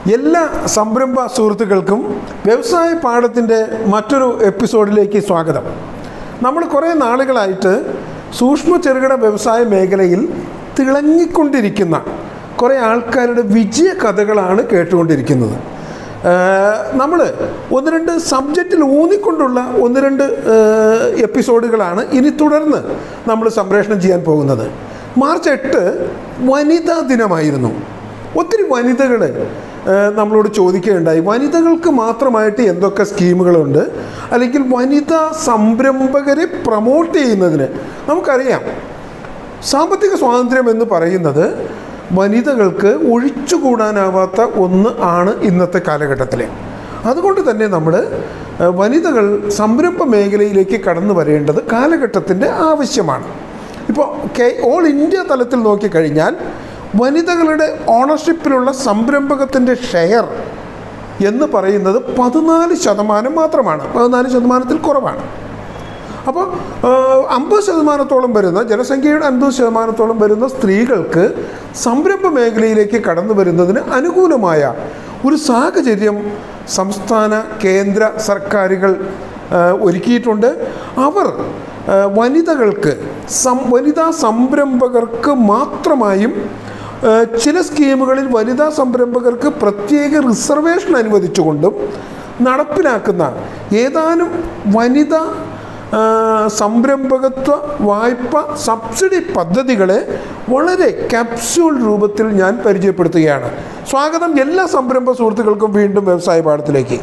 എല്ലാ സംരംഭ സുഹൃത്തുക്കൾക്കും വ്യവസായ പാഠത്തിൻ്റെ മറ്റൊരു എപ്പിസോഡിലേക്ക് സ്വാഗതം നമ്മൾ കുറേ നാളുകളായിട്ട് സൂക്ഷ്മ ചെറുകിട വ്യവസായ മേഖലയിൽ തിളങ്ങിക്കൊണ്ടിരിക്കുന്ന കുറേ ആൾക്കാരുടെ വിജയ കഥകളാണ് കേട്ടുകൊണ്ടിരിക്കുന്നത് നമ്മൾ ഒന്ന് രണ്ട് സബ്ജക്റ്റിൽ ഊന്നിക്കൊണ്ടുള്ള ഒന്ന് രണ്ട് ഏഹ്, എപ്പിസോഡുകളാണ് ഇനി തുടർന്ന് നമ്മൾ സംപ്രേഷണം ചെയ്യാൻ പോകുന്നത് മാർച്ച് എട്ട് വനിതാ ദിനമായിരുന്നു ഒത്തിരി വനിതകൾ നമ്മളോട് ചോദിക്കുകയുണ്ടായി വനിതകൾക്ക് മാത്രമായിട്ട് എന്തൊക്കെ സ്കീമുകളുണ്ട് അല്ലെങ്കിൽ വനിതാ സംരംഭകരെ പ്രൊമോട്ട് ചെയ്യുന്നതിന് നമുക്കറിയാം സാമ്പത്തിക സ്വാതന്ത്ര്യം എന്ന് പറയുന്നത് വനിതകൾക്ക് ഒഴിച്ചുകൂടാനാവാത്ത ഒന്ന് ആണ് ഇന്നത്തെ കാലഘട്ടത്തിൽ അതുകൊണ്ട് തന്നെ നമ്മൾ വനിതകൾ സംരംഭ മേഖലയിലേക്ക് കടന്നു വരേണ്ടത് കാലഘട്ടത്തിൻ്റെ ആവശ്യമാണ് ഇപ്പോൾ കെ ഓൾ ഇന്ത്യ തലത്തിൽ നോക്കിക്കഴിഞ്ഞാൽ വനിതകളുടെ ഓണർഷിപ്പിലുള്ള സംരംഭകത്തിൻ്റെ ഷെയർ എന്ന് പറയുന്നത് പതിനാല് ശതമാനം മാത്രമാണ് പതിനാല് ശതമാനത്തിൽ കുറവാണ് അപ്പോൾ അമ്പത് ശതമാനത്തോളം വരുന്ന ജനസംഖ്യയുടെ അൻപത് ശതമാനത്തോളം വരുന്ന സ്ത്രീകൾക്ക് സംരംഭ മേഖലയിലേക്ക് കടന്നു വരുന്നതിന് അനുകൂലമായ ഒരു സാഹചര്യം സംസ്ഥാന കേന്ദ്ര സർക്കാരുകൾ ആ, ഒരുക്കിയിട്ടുണ്ട് അവർ ആ, വനിതകൾക്ക് സം വനിതാ സംരംഭകർക്ക് മാത്രമായും ആ, ചില സ്കീമുകളിൽ വനിതാ സംരംഭകർക്ക് പ്രത്യേക റിസർവേഷൻ അനുവദിച്ചുകൊണ്ടും നടപ്പിലാക്കുന്ന ഏതാനും വനിതാ ആ, സംരംഭകത്വ വായ്പ സബ്സിഡി പദ്ധതികളെ വളരെ ക്യാപ്സ്യൂൾ രൂപത്തിൽ ഞാൻ പരിചയപ്പെടുത്തുകയാണ് സ്വാഗതം എല്ലാ സംരംഭ സുഹൃത്തുക്കൾക്കും വീണ്ടും വ്യവസായ പാഠത്തിലേക്ക്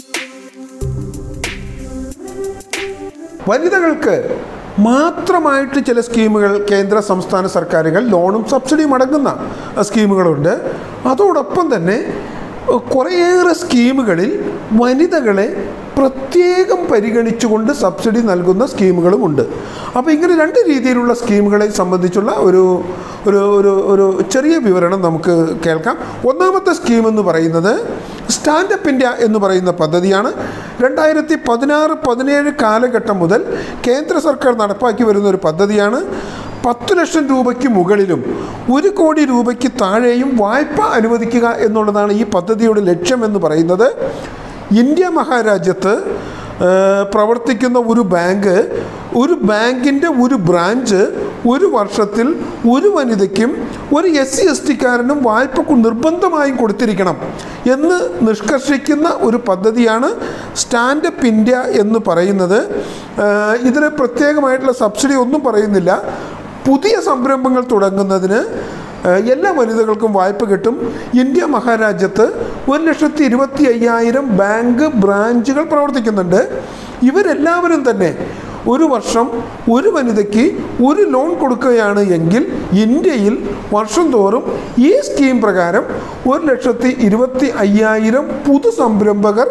വനിതകൾക്ക് മാത്രമായിട്ട് ചില സ്കീമുകൾ കേന്ദ്ര സംസ്ഥാന സർക്കാരുകൾ ലോണും സബ്സിഡിയും അടങ്ങുന്ന സ്കീമുകളുണ്ട് അതോടൊപ്പം തന്നെ ഏഹ്, കുറേയേറെ സ്കീമുകളിൽ വനിതകളെ പ്രത്യേകം പരിഗണിച്ചുകൊണ്ട് സബ്സിഡി നൽകുന്ന സ്കീമുകളുമുണ്ട് അപ്പോൾ ഇങ്ങനെ രണ്ട് രീതിയിലുള്ള സ്കീമുകളെ സംബന്ധിച്ചുള്ള ഒരു ഒരു ഒരു ഒരു ചെറിയ വിവരണം നമുക്ക് കേൾക്കാം ഒന്നാമത്തെ സ്കീം എന്ന് പറയുന്നത് സ്റ്റാൻഡപ്പ് ഇന്ത്യ എന്ന് പറയുന്ന പദ്ധതിയാണ് രണ്ടായിരത്തി പതിനാറ് പതിനേഴ് കാലഘട്ടം മുതൽ കേന്ദ്ര സർക്കാർ നടപ്പാക്കി വരുന്ന ഒരു പദ്ധതിയാണ് പത്ത് ലക്ഷം രൂപയ്ക്ക് മുകളിലും ഒരു കോടി രൂപയ്ക്ക് താഴെയും വായ്പ അനുവദിക്കുക എന്നുള്ളതാണ് ഈ പദ്ധതിയുടെ ലക്ഷ്യം എന്ന് പറയുന്നത് ഇന്ത്യ മഹാരാജ്യത്ത് ആ, പ്രവർത്തിക്കുന്ന ഒരു ബാങ്ക് ഒരു ബാങ്കിൻ്റെ ഒരു ബ്രാഞ്ച് ഒരു വർഷത്തിൽ ഒരു വനിതയ്ക്കും ഒരു എസ് സി എസ് ടിക്കാരനും വായ്പ കൊ- നിർബന്ധമായും കൊടുത്തിരിക്കണം എന്ന് നിഷ്കർഷിക്കുന്ന ഒരു പദ്ധതിയാണ് സ്റ്റാൻഡപ്പ് ഇന്ത്യ എന്ന് പറയുന്നത് ആ, ഇതിന് പ്രത്യേകമായിട്ടുള്ള സബ്സിഡി ഒന്നും പറയുന്നില്ല പുതിയ സംരംഭങ്ങൾ തുടങ്ങുന്നതിന് ഏഹ്, എല്ലാ വനിതകൾക്കും വായ്പ കിട്ടും ഇന്ത്യ മഹാരാജ്യത്ത് ഒരു ലക്ഷത്തി ഇരുപത്തി അയ്യായിരം ബാങ്ക് ബ്രാഞ്ചുകൾ പ്രവർത്തിക്കുന്നുണ്ട് ഇവരെല്ലാവരും തന്നെ ഒരു വർഷം ഒരു വനിതയ്ക്ക് ഒരു ലോൺ കൊടുക്കുകയാണ് എങ്കിൽ ഇന്ത്യയിൽ വർഷം തോറും ഈ സ്കീം പ്രകാരം ഒരു ലക്ഷത്തി ഇരുപത്തി അയ്യായിരം പുതു സംരംഭകർ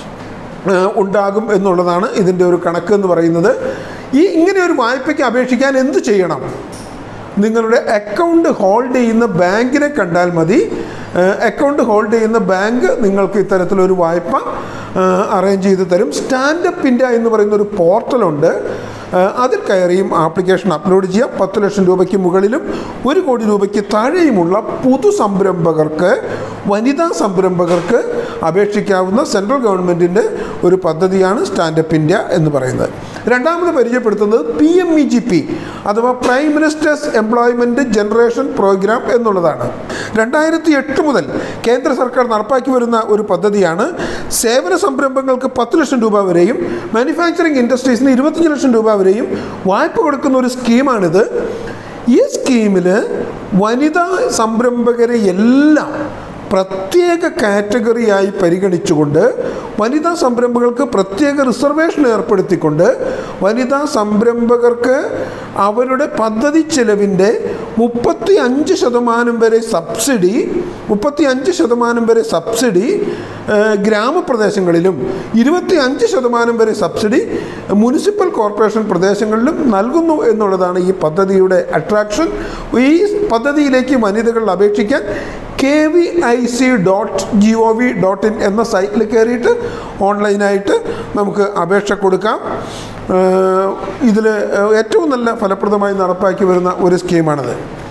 ഏഹ് ഉണ്ടാകും എന്നുള്ളതാണ് ഇതിൻ്റെ ഒരു കണക്ക് എന്ന് പറയുന്നത് ഈ ഇങ്ങനെ ഒരു വായ്പയ്ക്ക് അപേക്ഷിക്കാൻ എന്ത് ചെയ്യണം നിങ്ങളുടെ അക്കൗണ്ട് ഹോൾഡ് ചെയ്യുന്ന ബാങ്കിനെ കണ്ടാൽ മതി അക്കൗണ്ട് ഹോൾഡ് ചെയ്യുന്ന ബാങ്ക് നിങ്ങൾക്ക് ഇത്തരത്തിലൊരു വായ്പ അറേഞ്ച് ചെയ്ത് തരും സ്റ്റാൻഡപ്പ് ഇന്ത്യ എന്ന് പറയുന്ന ഒരു പോർട്ടലുണ്ട് ഏഹ് അതിൽ കയറിയും ആപ്ലിക്കേഷൻ അപ്ലോഡ് ചെയ്യാം പത്ത് ലക്ഷം രൂപയ്ക്ക് മുകളിലും ഒരു കോടി രൂപയ്ക്ക് താഴെയുമുള്ള പുതു സംരംഭകർക്ക് വനിതാ സംരംഭകർക്ക് അപേക്ഷിക്കാവുന്ന സെൻട്രൽ ഗവൺമെൻറ്റിൻ്റെ ഒരു പദ്ധതിയാണ് സ്റ്റാൻഡപ്പ് ഇന്ത്യ എന്ന് പറയുന്നത് രണ്ടാമത് പരിചയപ്പെടുത്തുന്നത് P M E G P അഥവാ prime minister's employment generation programme എന്നുള്ളതാണ് രണ്ടായിരത്തി എട്ട് മുതൽ കേന്ദ്ര സർക്കാർ നടപ്പാക്കി വരുന്ന ഒരു പദ്ധതിയാണ് സേവന സംരംഭങ്ങൾക്ക് പത്ത് ലക്ഷം രൂപ വരെയും മാനുഫാക്ചറിംഗ് ഇൻഡസ്ട്രീസിന് ഇരുപത്തഞ്ച് ലക്ഷം രൂപ വരെയും വായ്പ കൊടുക്കുന്ന ഒരു സ്കീമാണിത് ഈ സ്കീമിൽ വനിതാ സംരംഭകരെ എല്ലാം പ്രത്യേക കാറ്റഗറിയായി പരിഗണിച്ചുകൊണ്ട് വനിതാ സംരംഭകർക്ക് പ്രത്യേക റിസർവേഷൻ ഏർപ്പെടുത്തിക്കൊണ്ട് വനിതാ സംരംഭകർക്ക് അവരുടെ പദ്ധതി ചെലവിൻ്റെ മുപ്പത്തി അഞ്ച് ശതമാനം വരെ സബ്സിഡി മുപ്പത്തി അഞ്ച് ശതമാനം വരെ സബ്സിഡി ഏഹ്, ഗ്രാമപ്രദേശങ്ങളിലും ഇരുപത്തി അഞ്ച് ശതമാനം വരെ സബ്സിഡി മുനിസിപ്പൽ കോർപ്പറേഷൻ പ്രദേശങ്ങളിലും നൽകുന്നു എന്നുള്ളതാണ് ഈ പദ്ധതിയുടെ അട്രാക്ഷൻ ഈ പദ്ധതിയിലേക്ക് വനിതകൾ അപേക്ഷിക്കാൻ K V I C dot G O V dot in എന്ന സൈറ്റിൽ കയറിയിട്ട് ഓൺലൈനായിട്ട് നമുക്ക് അപേക്ഷ കൊടുക്കാം ഇതിൽ ഏറ്റവും നല്ല ഫലപ്രദമായി നടപ്പാക്കി വരുന്ന ഒരു സ്കീമാണിത്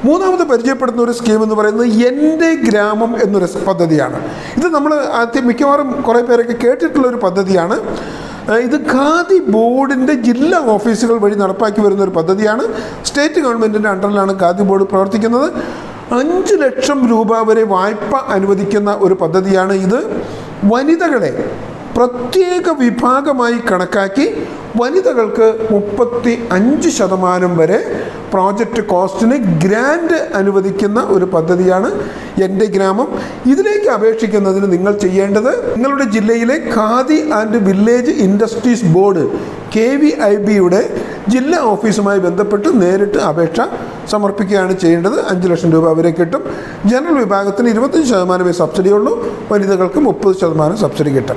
മൂന്നാമത് പരിചയപ്പെടുന്ന ഒരു സ്കീം എന്ന് പറയുന്നത് എൻ്റെ ഗ്രാമം എന്നൊരു പദ്ധതിയാണ് ഇത് നമ്മൾ ആദ്യം മിക്കവാറും കുറേ പേരൊക്കെ കേട്ടിട്ടുള്ള ഒരു പദ്ധതിയാണ് ഏഹ് ഇത് ഖാദി ബോർഡിൻ്റെ ജില്ലാ ഓഫീസുകൾ വഴി നടപ്പാക്കി വരുന്ന ഒരു പദ്ധതിയാണ് സ്റ്റേറ്റ് ഗവൺമെൻറ്റിൻ്റെ അണ്ടറിലാണ് ഖാദി ബോർഡ് പ്രവർത്തിക്കുന്നത് അഞ്ച് ലക്ഷം രൂപ വരെ വായ്പ അനുവദിക്കുന്ന ഒരു പദ്ധതിയാണ് ഇത് വനിതകളെ പ്രത്യേക വിഭാഗമായി കണക്കാക്കി വനിതകൾക്ക് മുപ്പത്തി അഞ്ച് ശതമാനം വരെ പ്രോജക്റ്റ് കോസ്റ്റിന് ഗ്രാൻഡ് അനുവദിക്കുന്ന ഒരു പദ്ധതിയാണ് എൻ്റെ ഗ്രാമം ഇതിലേക്ക് അപേക്ഷിക്കുന്നതിന് നിങ്ങൾ ചെയ്യേണ്ടത് നിങ്ങളുടെ ജില്ലയിലെ Khadi and village industries board K V I ബിയുടെ ജില്ലാ ഓഫീസുമായി ബന്ധപ്പെട്ട് നേരിട്ട് അപേക്ഷ സമർപ്പിക്കുകയാണ് ചെയ്യേണ്ടത് അഞ്ച് ലക്ഷം രൂപ വരെ കിട്ടും ജനറൽ വിഭാഗത്തിന് ഇരുപത്തഞ്ച് ശതമാനമേ സബ്സിഡി ഉള്ളൂ വനിതകൾക്ക് മുപ്പത് ശതമാനം സബ്സിഡി കിട്ടും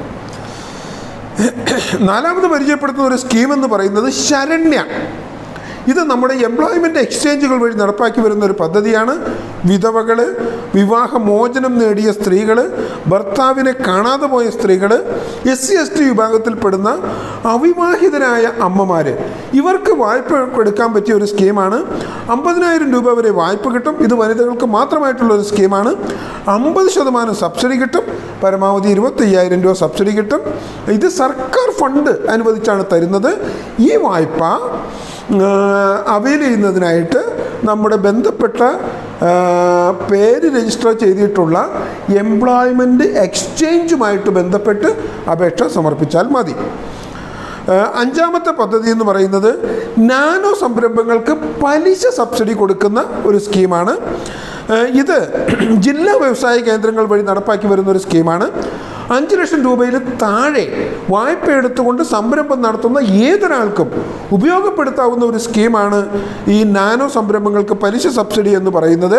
നാലാമത് പരിചയപ്പെടുത്തുന്ന ഒരു സ്കീം എന്ന് പറയുന്നത് ശരണ്യ ഇത് നമ്മുടെ എംപ്ലോയ്മെൻറ്റ് എക്സ്ചേഞ്ചുകൾ വഴി നടപ്പാക്കി വരുന്ന ഒരു പദ്ധതിയാണ് വിധവകൾ വിവാഹമോചനം നേടിയ സ്ത്രീകൾ ഭർത്താവിനെ കാണാതെ പോയ സ്ത്രീകൾ എസ് സി എസ് ടി വിഭാഗത്തിൽപ്പെടുന്ന അവിവാഹിതരായ അമ്മമാർ ഇവർക്ക് വായ്പ എടുക്കാൻ പറ്റിയ ഒരു സ്കീമാണ് അമ്പതിനായിരം രൂപ വരെ വായ്പ കിട്ടും ഇത് വനിതകൾക്ക് മാത്രമായിട്ടുള്ള ഒരു സ്കീമാണ് അമ്പത് ശതമാനം സബ്സിഡി കിട്ടും പരമാവധി ഇരുപത്തയ്യായിരം രൂപ സബ്സിഡി കിട്ടും ഇത് സർക്കാർ ഫണ്ട് അനുവദിച്ചാണ് തരുന്നത് ഈ വായ്പ അവൈൽ ചെയ്യുന്നതിനായിട്ട് നമ്മുടെ ബന്ധപ്പെട്ട ആ, പേര് രജിസ്റ്റർ ചെയ്തിട്ടുള്ള എംപ്ലോയ്മെൻറ്റ് എക്സ്ചേഞ്ചുമായിട്ട് ബന്ധപ്പെട്ട് അപേക്ഷ സമർപ്പിച്ചാൽ മതി ആ, അഞ്ചാമത്തെ പദ്ധതി എന്ന് പറയുന്നത് നാനോ സംരംഭങ്ങൾക്ക് പലിശ സബ്സിഡി കൊടുക്കുന്ന ഒരു സ്കീമാണ് ആ, ഇത് ജില്ലാ വ്യവസായ കേന്ദ്രങ്ങൾ വഴി നടപ്പാക്കി വരുന്ന ഒരു സ്കീമാണ് അഞ്ച് ലക്ഷം രൂപയിൽ താഴെ വായ്പ എടുത്തുകൊണ്ട് സംരംഭം നടത്തുന്ന ഏതൊരാൾക്കും ഉപയോഗപ്പെടുത്താവുന്ന ഒരു സ്കീമാണ് ഈ നാനോ സംരംഭങ്ങൾക്ക് പലിശ സബ്സിഡി എന്ന് പറയുന്നത്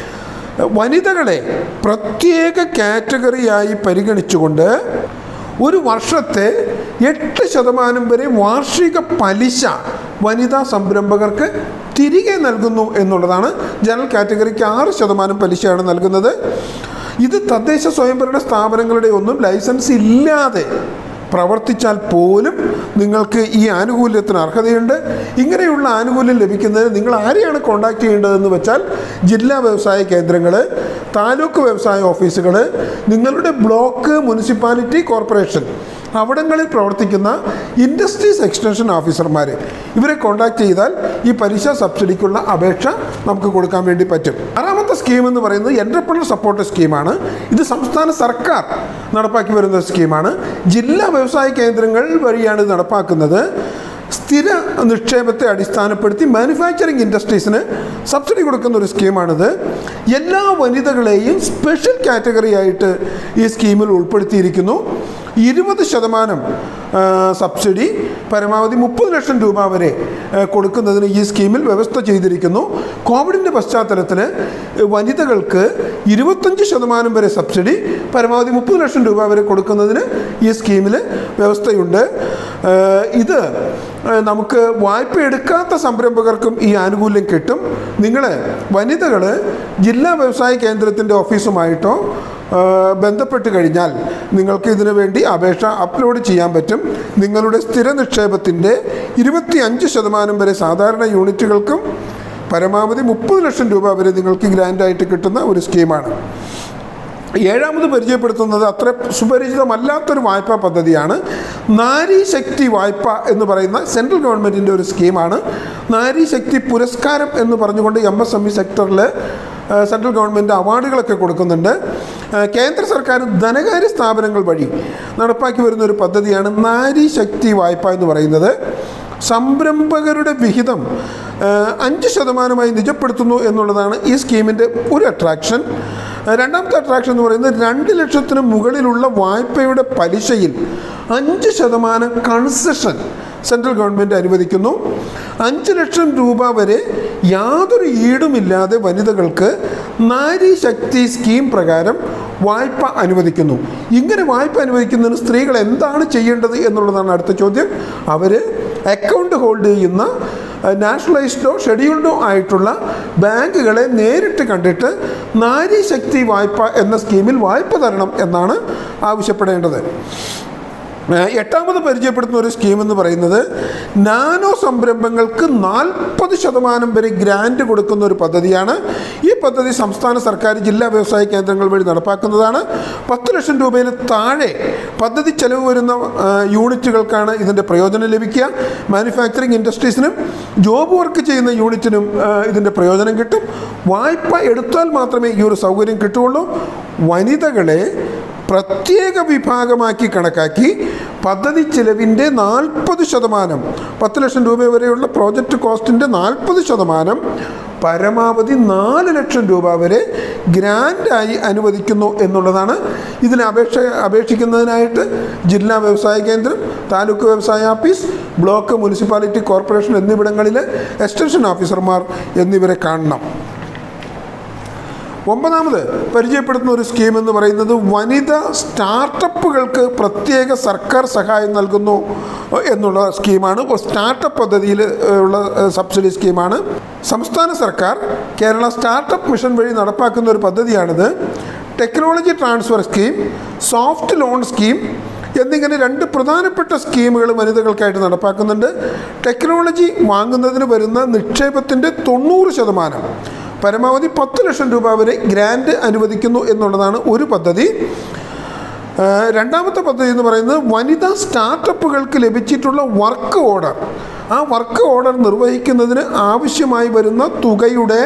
വനിതകളെ പ്രത്യേക കാറ്റഗറിയായി പരിഗണിച്ചുകൊണ്ട് ഒരു വർഷത്തെ എട്ട് ശതമാനം വരെ വാർഷിക പലിശ വനിതാ സംരംഭകർക്ക് തിരികെ നൽകുന്നു എന്നുള്ളതാണ് ജനറൽ കാറ്റഗറിക്ക് ആറ് ശതമാനം പലിശയാണ് നൽകുന്നത് ഇത് തദ്ദേശ സ്വയംഭരണ സ്ഥാപനങ്ങളുടെ ഒന്നും ലൈസൻസ് ഇല്ലാതെ പ്രവർത്തിച്ചാൽ പോലും നിങ്ങൾക്ക് ഈ ആനുകൂല്യത്തിന് അർഹതയുണ്ട് ഇങ്ങനെയുള്ള ആനുകൂല്യം ലഭിക്കുന്നതിന് നിങ്ങൾ ആരെയാണ് കോൺടാക്ട് ചെയ്യേണ്ടതെന്ന് വെച്ചാൽ ജില്ലാ വ്യവസായ കേന്ദ്രങ്ങൾ താലൂക്ക് വ്യവസായ ഓഫീസുകൾ നിങ്ങളുടെ ബ്ലോക്ക് മുനിസിപ്പാലിറ്റി കോർപ്പറേഷൻ അവിടങ്ങളിൽ പ്രവർത്തിക്കുന്ന ഇൻഡസ്ട്രീസ് എക്സ്റ്റൻഷൻ ഓഫീസർമാർ ഇവരെ കോൺടാക്ട് ചെയ്താൽ ഈ പലിശ സബ്സിഡിക്കുള്ള അപേക്ഷ നമുക്ക് കൊടുക്കാൻ വേണ്ടി പറ്റും ആറാമത്തെ സ്കീം എന്ന് പറയുന്നത് എൻ്റർപ്രണർ സപ്പോർട്ട് സ്കീമാണ് ഇത് സംസ്ഥാന സർക്കാർ നടപ്പാക്കി വരുന്ന സ്കീമാണ് ജില്ലാ വ്യവസായ കേന്ദ്രങ്ങൾ വഴിയാണ് ഇത് നടപ്പാക്കുന്നത് സ്ഥിര നിക്ഷേപത്തെ അടിസ്ഥാനപ്പെടുത്തി മാനുഫാക്ചറിങ് ഇൻഡസ്ട്രീസിന് സബ്സിഡി കൊടുക്കുന്ന ഒരു സ്കീമാണിത് എല്ലാ വനിതകളെയും സ്പെഷ്യൽ കാറ്റഗറി ആയിട്ട് ഈ സ്കീമിൽ ഉൾപ്പെടുത്തിയിരിക്കുന്നു ഇരുപത് ശതമാനം ആ, സബ്സിഡി പരമാവധി മുപ്പത് ലക്ഷം രൂപ വരെ ആ, കൊടുക്കുന്നതിന് ഈ സ്കീമിൽ വ്യവസ്ഥ ചെയ്തിരിക്കുന്നു കോവിഡിൻ്റെ പശ്ചാത്തലത്തിൽ വനിതകൾക്ക് ഇരുപത്തഞ്ച് ശതമാനം വരെ സബ്സിഡി പരമാവധി മുപ്പത് ലക്ഷം രൂപ വരെ കൊടുക്കുന്നതിന് ഈ സ്കീമിൽ വ്യവസ്ഥയുണ്ട് ആ, ഇത് ആ, നമുക്ക് വായ്പ എടുക്കാത്ത സംരംഭകർക്കും ഈ ആനുകൂല്യം കിട്ടും നിങ്ങൾ വനിതകൾ ജില്ലാ വ്യവസായ കേന്ദ്രത്തിൻ്റെ ഓഫീസുമായിട്ടോ ആ, ബന്ധപ്പെട്ട് കഴിഞ്ഞാൽ നിങ്ങൾക്ക് ഇതിനു വേണ്ടി അപേക്ഷ അപ്ലോഡ് ചെയ്യാൻ പറ്റും നിങ്ങളുടെ സ്ഥിര നിക്ഷേപത്തിൻ്റെ ഇരുപത്തി അഞ്ച് ശതമാനം വരെ സാധാരണ യൂണിറ്റുകൾക്കും പരമാവധി മുപ്പത് ലക്ഷം രൂപ വരെ നിങ്ങൾക്ക് ഗ്രാൻഡായിട്ട് കിട്ടുന്ന ഒരു സ്കീമാണ് ഏഴാമത് പരിചയപ്പെടുത്തുന്നത് അത്ര സുപരിചിതമല്ലാത്തൊരു വായ്പാ പദ്ധതിയാണ് നാരി ശക്തി വായ്പ എന്ന് പറയുന്ന സെൻട്രൽ ഗവൺമെൻറ്റിൻ്റെ ഒരു സ്കീമാണ് നാരി ശക്തി പുരസ്കാരം എന്ന് പറഞ്ഞുകൊണ്ട് എം എസ് എം ഇ സെക്ടറിൽ സെൻട്രൽ ഗവൺമെൻറ് അവാർഡുകളൊക്കെ കൊടുക്കുന്നുണ്ട് ആ, കേന്ദ്ര സർക്കാർ ധനകാര്യ സ്ഥാപനങ്ങൾ വഴി നടപ്പാക്കി വരുന്ന ഒരു പദ്ധതിയാണ് നാരി ശക്തി വായ്പ എന്ന് പറയുന്നത് സംരംഭകരുടെ വിഹിതം ആ, അഞ്ച് ശതമാനമായി നിജപ്പെടുത്തുന്നു എന്നുള്ളതാണ് ഈ സ്കീമിൻ്റെ ഒരു അട്രാക്ഷൻ ആ, രണ്ടാമത്തെ അട്രാക്ഷൻ എന്ന് പറയുന്നത് രണ്ട് ലക്ഷത്തിന് മുകളിലുള്ള വായ്പയുടെ പലിശയിൽ അഞ്ച് ശതമാനം കൺസെഷൻ സെൻട്രൽ ഗവൺമെൻറ് അനുവദിക്കുന്നു അഞ്ച് ലക്ഷം രൂപ വരെ യാതൊരു ഈടുമില്ലാതെ വനിതകൾക്ക് നാരി ശക്തി സ്കീം പ്രകാരം വായ്പ അനുവദിക്കുന്നു ഇങ്ങനെ വായ്പ അനുവദിക്കുന്നതിന് സ്ത്രീകൾ എന്താണ് ചെയ്യേണ്ടത് എന്നുള്ളതാണ് അടുത്ത ചോദ്യം അവർ അക്കൗണ്ട് ഹോൾഡ് ചെയ്യുന്ന നാഷണലൈസ്ഡോ ഷെഡ്യൂൾഡോ ആയിട്ടുള്ള ബാങ്കുകളെ നേരിട്ട് കണ്ടിട്ട് നാരി ശക്തി വായ്പ എന്ന സ്കീമിൽ വായ്പ തരണം എന്നാണ് ആവശ്യപ്പെടേണ്ടത് ഏഹ് എട്ടാമത് പരിചയപ്പെടുത്തുന്ന ഒരു സ്കീം എന്ന് പറയുന്നത് നാനോ സംരംഭങ്ങൾക്ക് നാൽപ്പത് ശതമാനം വരെ ഗ്രാൻഡ് കൊടുക്കുന്ന ഒരു പദ്ധതിയാണ് ഈ പദ്ധതി സംസ്ഥാന സർക്കാർ ജില്ലാ വ്യവസായ കേന്ദ്രങ്ങൾ വഴി നടപ്പാക്കുന്നതാണ് പത്ത് ലക്ഷം രൂപയിൽ താഴെ പദ്ധതി ചെലവ് വരുന്ന ഏഹ് യൂണിറ്റുകൾക്കാണ് ഇതിൻ്റെ പ്രയോജനം ലഭിക്കുക മാനുഫാക്ചറിങ് ഇൻഡസ്ട്രീസിനും ജോബ് വർക്ക് ചെയ്യുന്ന യൂണിറ്റിനും ഏഹ് ഇതിൻ്റെ പ്രയോജനം കിട്ടും വായ്പ എടുത്താൽ മാത്രമേ ഈ ഒരു സൗകര്യം കിട്ടുകയുള്ളൂ വനിതകളെ പ്രത്യേക വിഭാഗമാക്കി കണക്കാക്കി പദ്ധതി ചെലവിൻ്റെ നാൽപ്പത് ശതമാനം പത്ത് ലക്ഷം രൂപ വരെയുള്ള പ്രോജക്റ്റ് കോസ്റ്റിൻ്റെ നാൽപ്പത് ശതമാനം പരമാവധി നാല് ലക്ഷം രൂപ വരെ ഗ്രാൻഡായി അനുവദിക്കുന്നു എന്നുള്ളതാണ് ഇതിന് അപേക്ഷ അപേക്ഷിക്കുന്നതിനായിട്ട് ജില്ലാ വ്യവസായ കേന്ദ്രം താലൂക്ക് വ്യവസായ ഓഫീസ് ബ്ലോക്ക് മുനിസിപ്പാലിറ്റി കോർപ്പറേഷൻ എന്നിവിടങ്ങളിലെ എക്സ്റ്റൻഷൻ ഓഫീസർമാർ എന്നിവരെ കാണണം ഒമ്പതാമത് പരിചയപ്പെടുത്തുന്ന ഒരു സ്കീം എന്ന് പറയുന്നത് വനിത സ്റ്റാർട്ടപ്പുകൾക്ക് പ്രത്യേക സർക്കാർ സഹായം നൽകുന്നു എന്നുള്ള സ്കീമാണ് ഇപ്പോൾ സ്റ്റാർട്ടപ്പ് പദ്ധതിയിൽ ഉള്ള സബ്സിഡി സ്കീമാണ് സംസ്ഥാന സർക്കാർ കേരള സ്റ്റാർട്ടപ്പ് മിഷൻ വഴി നടപ്പാക്കുന്ന ഒരു പദ്ധതിയാണിത് technology transfer scheme soft loan scheme എന്നിങ്ങനെ രണ്ട് പ്രധാനപ്പെട്ട സ്കീമുകൾ വനിതകൾക്കായിട്ട് നടപ്പാക്കുന്നുണ്ട് ടെക്നോളജി വാങ്ങുന്നതിന് വരുന്ന നിക്ഷേപത്തിൻ്റെ തൊണ്ണൂറ് ശതമാനം പരമാവധി പത്ത് ലക്ഷം രൂപ വരെ ഗ്രാൻഡ് അനുവദിക്കുന്നു എന്നുള്ളതാണ് ഒരു പദ്ധതി ആ, രണ്ടാമത്തെ പദ്ധതി എന്ന് പറയുന്നത് വനിതാ സ്റ്റാർട്ടപ്പുകൾക്ക് ലഭിച്ചിട്ടുള്ള വർക്ക് ഓർഡർ ആ വർക്ക് ഓർഡർ നിർവഹിക്കുന്നതിന് ആവശ്യമായി വരുന്ന തുകയുടെ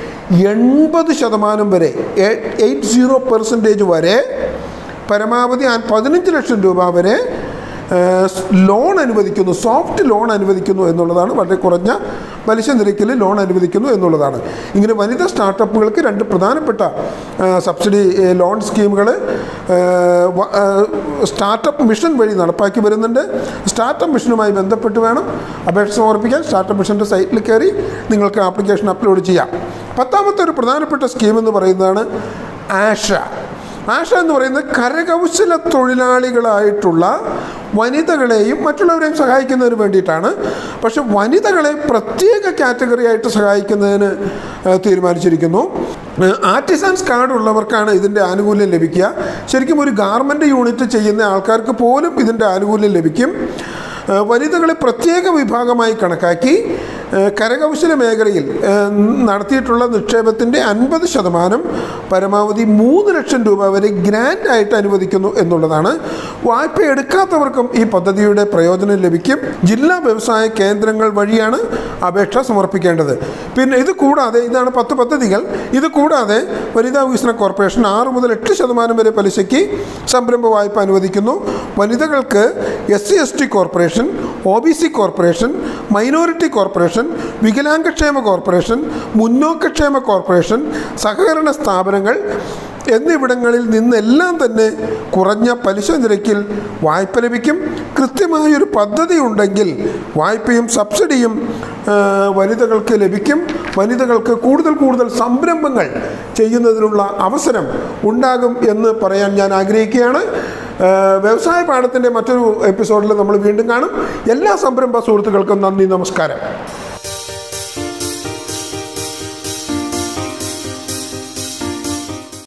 എൺപത് ശതമാനം വരെ എയ്റ്റ് സീറോ പെർസെൻറ്റേജ് വരെ പരമാവധി ആ പതിനഞ്ച് ലക്ഷം രൂപ വരെ ഏഹ്, ലോൺ അനുവദിക്കുന്നു സോഫ്റ്റ് ലോൺ അനുവദിക്കുന്നു എന്നുള്ളതാണ് വളരെ കുറഞ്ഞ പലിശ നിരക്കിൽ ലോൺ അനുവദിക്കുന്നു എന്നുള്ളതാണ് ഇങ്ങനെ വനിതാ സ്റ്റാർട്ടപ്പുകൾക്ക് രണ്ട് പ്രധാനപ്പെട്ട ഏഹ്, സബ്സിഡി ഏഹ്, ലോൺ സ്കീമുകൾ ഏഹ്, വ- ഏഹ്, സ്റ്റാർട്ടപ്പ് മിഷൻ വഴി നടപ്പാക്കി വരുന്നുണ്ട് സ്റ്റാർട്ടപ്പ് മിഷനുമായി ബന്ധപ്പെട്ട് വേണം അപേക്ഷ സമർപ്പിക്കാൻ സ്റ്റാർട്ടപ്പ് മിഷൻ്റെ സൈറ്റിൽ കയറി നിങ്ങൾക്ക് ആപ്ലിക്കേഷൻ അപ്ലോഡ് ചെയ്യാം പത്താമത്തെ ഒരു പ്രധാനപ്പെട്ട സ്കീം എന്ന് പറയുന്നതാണ് ആഷ ആഷ എന്ന് പറയുന്നത് കരകൗശല തൊഴിലാളികളായിട്ടുള്ള വനിതകളെയും മറ്റുള്ളവരെയും സഹായിക്കുന്നതിന് വേണ്ടിയിട്ടാണ് പക്ഷെ വനിതകളെ പ്രത്യേക കാറ്റഗറി ആയിട്ട് സഹായിക്കുന്നതിന് ഏഹ്, തീരുമാനിച്ചിരിക്കുന്നു ഏഹ്, ആർട്ടിസാൻസ് കാർഡ് ഉള്ളവർക്കാണ് ഇതിൻ്റെ ആനുകൂല്യം ലഭിക്കുക ശരിക്കും ഒരു ഗാർമെൻറ്റ് യൂണിറ്റ് ചെയ്യുന്ന ആൾക്കാർക്ക് പോലും ഇതിൻ്റെ ആനുകൂല്യം ലഭിക്കും ഏഹ്, വനിതകളെ പ്രത്യേക വിഭാഗമായി കണക്കാക്കി ഏഹ്, കരകൗശല മേഖലയിൽ ഏഹ്, നടത്തിയിട്ടുള്ള നിക്ഷേപത്തിൻ്റെ അൻപത് ശതമാനം പരമാവധി മൂന്ന് ലക്ഷം രൂപ വരെ ഗ്രാൻഡ് ആയിട്ട് അനുവദിക്കുന്നു എന്നുള്ളതാണ് വായ്പ എടുക്കാത്തവർക്കും ഈ പദ്ധതിയുടെ പ്രയോജനം ലഭിക്കും ജില്ലാ വ്യവസായ കേന്ദ്രങ്ങൾ വഴിയാണ് അപേക്ഷ സമർപ്പിക്കേണ്ടത് പിന്നെ ഇത് കൂടാതെ ഇതാണ് പത്ത് പദ്ധതികൾ ഇത് കൂടാതെ വനിതാ വികസന കോർപ്പറേഷൻ ആറ് മുതൽ എട്ട് ശതമാനം വരെ പലിശയ്ക്ക് സംരംഭ വായ്പ അനുവദിക്കുന്നു വനിതകൾക്ക് S C S T corporation O B C corporation minority corporation വികലാംഗക്ഷേമ കോർപ്പറേഷൻ മുന്നോക്കക്ഷേമ കോർപ്പറേഷൻ സഹകരണ സ്ഥാപനങ്ങൾ എന്നിവിടങ്ങളിൽ നിന്നെല്ലാം തന്നെ കുറഞ്ഞ പലിശ നിരക്കിൽ വായ്പ ലഭിക്കും കൃത്യമായൊരു പദ്ധതി ഉണ്ടെങ്കിൽ വായ്പയും സബ്സിഡിയും ആ, വനിതകൾക്ക് ലഭിക്കും വനിതകൾക്ക് കൂടുതൽ കൂടുതൽ സംരംഭങ്ങൾ ചെയ്യുന്നതിനുള്ള അവസരം ഉണ്ടാകും എന്ന് പറയാൻ ഞാൻ ആഗ്രഹിക്കുകയാണ് ആ, വ്യവസായ പാഠത്തിൻ്റെ മറ്റൊരു എപ്പിസോഡിൽ നമ്മൾ വീണ്ടും കാണും എല്ലാ സംരംഭ സുഹൃത്തുക്കൾക്കും നന്ദി നമസ്കാരം